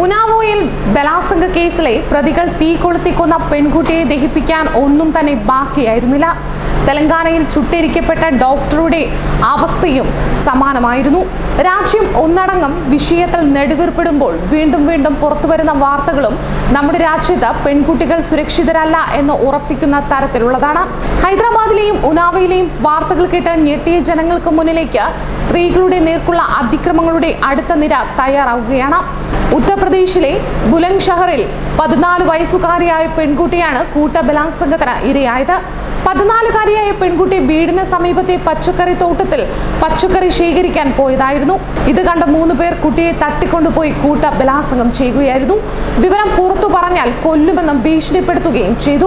ഉനാവോയിൽ ബലാത്സംഗ കേസിലെ പ്രതികൾ തീ കൊളുത്തി കൊന്ന പെൺകുട്ടിയെ ദഹിപ്പിക്കാൻ ഒന്നും തന്നെ ബാക്കിയായിരുന്നില്ല തെലങ്കാനയിൽ ചുട്ടരിക്കപ്പെട്ട ഡോക്ടറുടെ അവസ്ഥയും സമാനമായിരുന്നു രാജ്യം ഒന്നടങ്കം വിഷയത്തിൽ നെടുവീർപ്പിടുമ്പോൾ വീണ്ടും വീണ്ടും പുറത്തുവരുന്ന വാർത്തകളും നമ്മുടെ രാജ്യത്ത് പെൺകുട്ടികൾ സുരക്ഷിതരല്ല എന്ന് ഉറപ്പിക്കുന്ന തരത്തിലുള്ളതാണ് ഹൈദരാബാദിലെയും ഉനാവയിലെയും വാർത്തകൾ കേട്ട് ഞെട്ടിയ ജനങ്ങൾക്ക് മുന്നിലേക്ക് സ്ത്രീകളുടെ നേർക്കുള്ള അതിക്രമങ്ങളുടെ അടുത്ത നിര തയ്യാറാവുകയാണ് ഉത്തർപ്രദേശിലെ ബുലന്ദ് ഷഹറിൽ പതിനാല് വയസ്സുകാരിയായ പെൺകുട്ടിയാണ് കൂട്ടബലാത്സംഗത്തിന് ഇരയായത് പതിനാലുകാരിയായ പെൺകുട്ടി വീടിന് സമീപത്തെ പച്ചക്കറി തോട്ടത്തിൽ പച്ചക്കറി ശേഖരിക്കാൻ പോയതായിരുന്നു ഇത് കണ്ട മൂന്ന് പേർ കുട്ടിയെ തട്ടിക്കൊണ്ടുപോയി കൂട്ട ബലാത്സംഗം ചെയ്യുകയായിരുന്നു വിവരം പുറത്തു പറഞ്ഞാൽ കൊല്ലുമെന്നും ഭീഷണിപ്പെടുത്തുകയും ചെയ്തു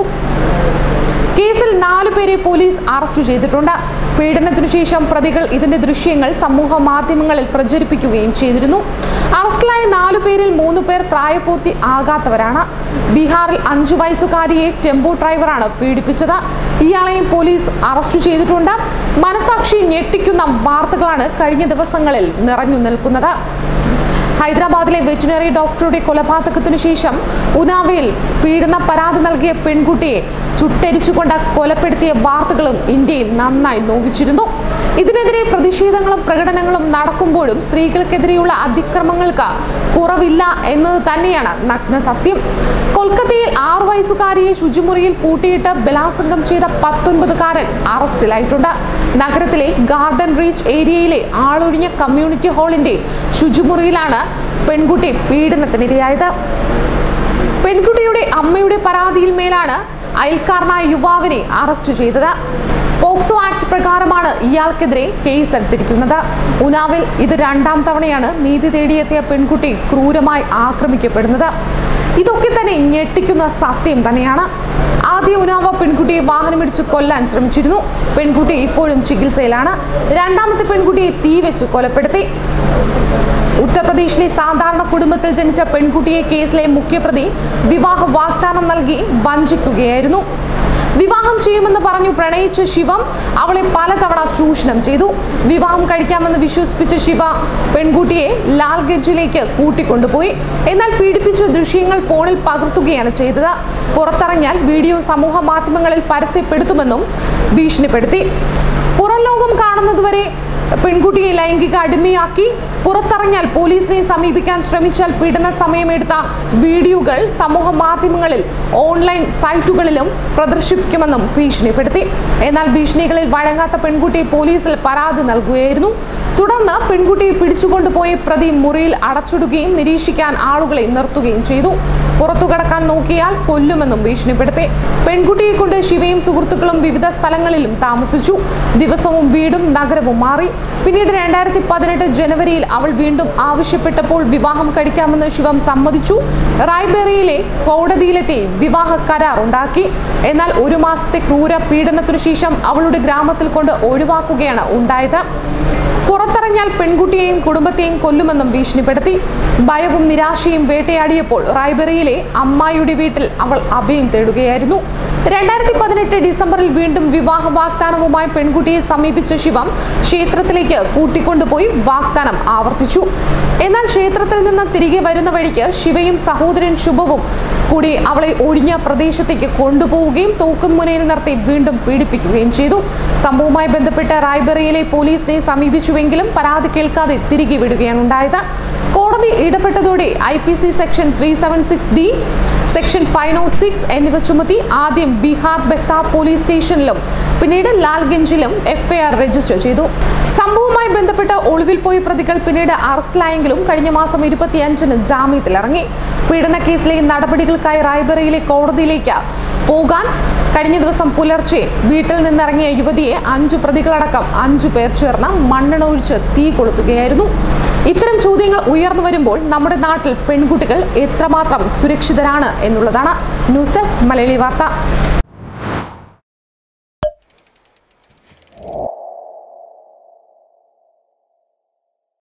കേസിൽ നാലു പേരെ പോലീസ് അറസ്റ്റ് ചെയ്തിട്ടുണ്ട് പീഡനത്തിനു ശേഷം പ്രതികൾ ഇതിന്റെ ദൃശ്യങ്ങൾ സമൂഹ മാധ്യമങ്ങളിൽ പ്രചരിപ്പിക്കുകയും ചെയ്തിരുന്നു അറസ്റ്റിലായ നാലു പേരിൽ മൂന്ന് പേർ പ്രായപൂർത്തി ആകാത്തവരാണ് ബീഹാറിൽ അഞ്ചു വയസ്സുകാരിയെ ടെമ്പോ ഡ്രൈവറാണ് പീഡിപ്പിച്ചത് ഇയാളെയും പോലീസ് അറസ്റ്റ് ചെയ്തിട്ടുണ്ട് മനസാക്ഷി ഞെട്ടിക്കുന്ന വാർത്തകളാണ് കഴിഞ്ഞ ദിവസങ്ങളിൽ നിറഞ്ഞു നിൽക്കുന്നത് ഹൈദരാബാദിലെ വെറ്റിനറി ഡോക്ടറുടെ കൊലപാതകത്തിനു ശേഷം ഉനാവയിൽ പീഡന പരാതി നൽകിയ പെൺകുട്ടിയെ ചുട്ടരിച്ചുകൊണ്ട് കൊലപ്പെടുത്തിയ വാർത്തകളും ഇന്ത്യയെ നന്നായി നോവിച്ചിരുന്നു ഇതിനെതിരെ പ്രതിഷേധങ്ങളും പ്രകടനങ്ങളും നടക്കുമ്പോഴും സ്ത്രീകൾക്കെതിരെയുള്ള അതിക്രമങ്ങൾക്ക് കുറവില്ല എന്നത് തന്നെയാണ് നഗ്ന സത്യം കൊൽക്കത്തയിൽ ആറു വയസ്സുകാരിയെ ശുചിമുറിയിൽ പൂട്ടിയിട്ട് ബലാത്സംഗം ചെയ്ത പത്തൊൻപതുകാരൻ അറസ്റ്റിലായിട്ടുണ്ട് നഗരത്തിലെ ഗാർഡൻ റീച്ച് ഏരിയയിലെ ആളൊഴിഞ്ഞ കമ്മ്യൂണിറ്റി ഹാളിന്റെ ശുചിമുറിയിലാണ് പെൺകുട്ടി പീഡനത്തിനിരയായത് പെൺകുട്ടിയുടെ അമ്മയുടെ പരാതിയിൽ മേലാണ് അയൽക്കാരനായ യുവാവിനെ അറസ്റ്റ് ചെയ്തത് പോക്സോ ആക്ട് പ്രകാരമാണ് ഇയാൾക്കെതിരെ കേസ് എടുത്തിരിക്കുന്നത് ഉനാവിൽ ഇത് രണ്ടാം തവണയാണ് നീതി തേടിയെത്തിയ പെൺകുട്ടി ക്രൂരമായി ആക്രമിക്കപ്പെടുന്നത് ഇതൊക്കെ തന്നെ ഞെട്ടിക്കുന്ന സത്യം തന്നെയാണ് ആദ്യ ഉനാവ പെൺകുട്ടിയെ വാഹനമിടിച്ച് കൊല്ലാൻ ശ്രമിച്ചിരുന്നു പെൺകുട്ടി ഇപ്പോഴും ചികിത്സയിലാണ് രണ്ടാമത്തെ പെൺകുട്ടിയെ തീ വെച്ച് കൊലപ്പെടുത്തി ഉത്തർപ്രദേശിലെ സാധാരണ കുടുംബത്തിൽ ജനിച്ച പെൺകുട്ടിയെ കേസിലെ മുഖ്യപ്രതി വിവാഹ വാഗ്ദാനം നൽകി വഞ്ചിക്കുകയായിരുന്നു വിവാഹം ചെയ്യുമെന്ന് പറഞ്ഞു പ്രണയിച്ച ശിവം അവളെ പലതവണ ചൂഷണം ചെയ്തു വിവാഹം കഴിക്കാമെന്ന് വിശ്വസിപ്പിച്ച ശിവ പെൺകുട്ടിയെ ലാൽഗഞ്ചിലേക്ക് കൂട്ടിക്കൊണ്ടുപോയി എന്നാൽ പീഡിപ്പിച്ച ദൃശ്യങ്ങൾ ഫോണിൽ പകർത്തുകയാണ് ചെയ്തത് പുറത്തിറങ്ങിയാൽ വീഡിയോ സമൂഹ മാധ്യമങ്ങളിൽ പരസ്യപ്പെടുത്തുമെന്നും ഭീഷണിപ്പെടുത്തി പുറം ലോകം കാണുന്നതുവരെ പെൺകുട്ടിയെ ലൈംഗിക അടിമയാക്കി പുറത്തിറങ്ങിയാൽ പോലീസിനെ സമീപിക്കാൻ ശ്രമിച്ചാൽ പീഡന സമയമെടുത്ത വീഡിയോകൾ സമൂഹ മാധ്യമങ്ങളിൽ ഓൺലൈൻ സൈറ്റുകളിലും പ്രദർശിപ്പിക്കുമെന്നും ഭീഷണിപ്പെടുത്തി എന്നാൽ ഭീഷണികളിൽ വഴങ്ങാത്ത പെൺകുട്ടി പോലീസിൽ പരാതി നൽകുകയായിരുന്നു തുടർന്ന് പെൺകുട്ടിയെ പിടിച്ചുകൊണ്ടുപോയി പ്രതി മുറിയിൽ അടച്ചിടുകയും നിരീക്ഷിക്കാൻ ആളുകളെ നിർത്തുകയും ചെയ്തു പുറത്തു കടക്കാൻ നോക്കിയാൽ കൊല്ലുമെന്നും ഭീഷണിപ്പെടുത്തി പെൺകുട്ടിയെ കൊണ്ട് ശിവയും സുഹൃത്തുക്കളും വിവിധ സ്ഥലങ്ങളിലും താമസിച്ചു ദിവസവും വീടും നഗരവും മാറി പിന്നീട് രണ്ടായിരത്തി പതിനെട്ട് ജനുവരിയിൽ അവൾ വീണ്ടും ആവശ്യപ്പെട്ടപ്പോൾ വിവാഹം കഴിക്കാമെന്ന് ശിവം സമ്മതിച്ചു റായ്ബെറിയിലെ കോടതിയിലെത്തി വിവാഹ കരാർ ഉണ്ടാക്കി എന്നാൽ ഒരു മാസത്തെ ക്രൂര പീഡനത്തിനു ശേഷം അവളുടെ ഗ്രാമത്തിൽ കൊണ്ട് ഒഴിവാക്കുകയാണ് ഉണ്ടായത് പുറത്തിറങ്ങിയാൽ പെൺകുട്ടിയെയും കുടുംബത്തെയും കൊല്ലുമെന്നും ഭീഷണിപ്പെടുത്തി ഭയവും നിരാശയും വേട്ടയാടിയപ്പോൾ റായ്ബെറിയിലെ അമ്മായിയുടെ വീട്ടിൽ അവൾ അഭയം തേടുകയായിരുന്നു രണ്ടായിരത്തി പതിനെട്ട് ഡിസംബറിൽ വീണ്ടും വിവാഹ വാഗ്ദാനവുമായി പെൺകുട്ടിയെ സമീപിച്ച ശിവം ക്ഷേത്രത്തിലേക്ക് കൂട്ടിക്കൊണ്ടുപോയി വാഗ്ദാനം ആവർത്തിച്ചു എന്നാൽ ക്ഷേത്രത്തിൽ നിന്ന് തിരികെ വരുന്ന വഴിക്ക് ശിവയും സഹോദരൻ ശുഭവും കൂടി അവളെ ഒഴിഞ്ഞ പ്രദേശത്തേക്ക് കൊണ്ടുപോവുകയും തോക്കും മുനയിൽ നിർത്തി വീണ്ടും പീഡിപ്പിക്കുകയും ചെയ്തു സംഭവവുമായി ബന്ധപ്പെട്ട് റായ്ബെറിയിലെ പോലീസിനെ സമീപിച്ചുവെങ്കിലും പരാതി കേൾക്കാതെ തിരികെ വിടുകയാണ് ഉണ്ടായത് കോടതി ഇടപെട്ടതോടെ I P C section three seven six D section five naught six എന്നിവ ചുമത്തി ആദ്യം ബീഹാർ ബെഹ്ത പോലീസ് സ്റ്റേഷനിലും പിന്നീട് ലാൽഗഞ്ചിലും എഫ്ഐആർ രജിസ്റ്റർ ചെയ്തു സംഭവവുമായി ബന്ധപ്പെട്ട് ഒളിവിൽ പോയ പ്രതികൾ പിന്നീട് അറസ്റ്റിലായെങ്കിലും കഴിഞ്ഞ മാസം ഇരുപത്തിയഞ്ചിന് ജാമ്യത്തിലിറങ്ങി പീഡന കേസിലെ നടപടികൾക്കായി റായ്ബറയിലെ കോടതിയിലേക്ക് പോകാൻ കഴിഞ്ഞ ദിവസം പുലർച്ചെ വീട്ടിൽ നിന്നിറങ്ങിയ യുവതിയെ അഞ്ചു പ്രതികളടക്കം അഞ്ചു പേർ ചേർന്ന് മണ്ണെണ്ണ ഒഴിച്ച് തീ കൊളുത്തുകയായിരുന്നു ഇത്തരം ചോദ്യങ്ങൾ ഉയർന്നു വരുമ്പോൾ നമ്മുടെ നാട്ടിൽ പെൺകുട്ടികൾ എത്രമാത്രം സുരക്ഷിതരാണ് എന്നുള്ളതാണ് ന്യൂസ് ഡെസ്ക് മലയാളി വാർത്ത